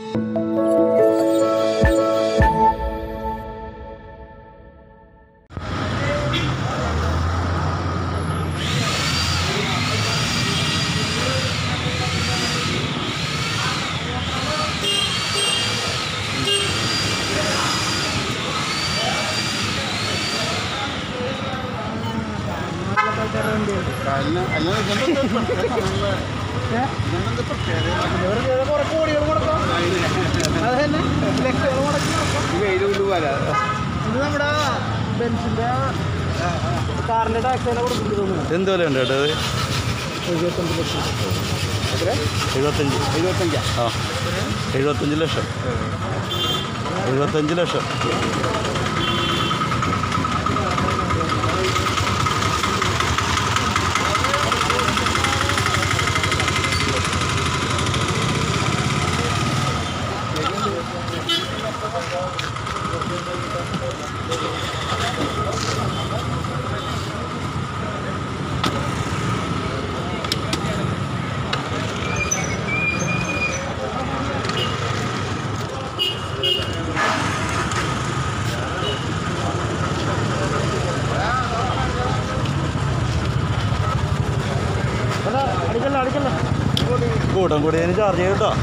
ഇത് നമ്മുടെ ബെൻസിന്റെ കാറിന്റെ ടാക്സ് തന്നെ കൊടുക്കുന്നത് എന്ത് വില ഉണ്ട് കേട്ടോ ഇത് എഴുപത്തഞ്ച് ലക്ഷം എഴുപത്തഞ്ച് എഴുപത്തഞ്ചാ ആ എഴുപത്തഞ്ച് ലക്ഷം എഴുപത്തഞ്ച് ലക്ഷം അടിക്കല്ല അടിക്കല്ല കൂട്ടം കൂടി അതിന് ചാർജ് ചെയ്യും കേട്ടോ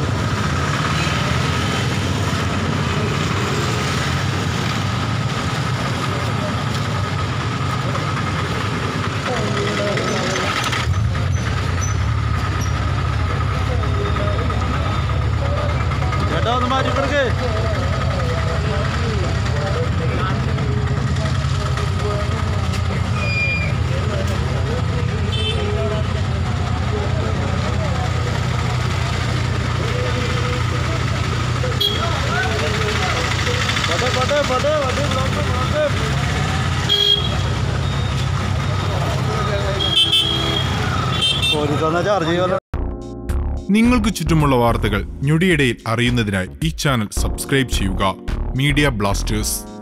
ചേട്ടാ ഒന്ന് മാറ്റി കൊടുക്കേ പോട്ടെ പോട്ടെ പോട്ടെ വണ്ടി ബ്ലോക്ക് ബ്ലോക്ക് പോലീസ് വന്നാൽ ചാർജ് ചെയ്യുമല്ലോ നിങ്ങൾക്ക് ചുറ്റുമുള്ള വാർത്തകൾ ഞൊടിയിടയിൽ അറിയുന്നതിനായി ഈ ചാനൽ സബ്സ്ക്രൈബ് ചെയ്യുക മീഡിയ ബ്ലാസ്റ്റേഴ്സ്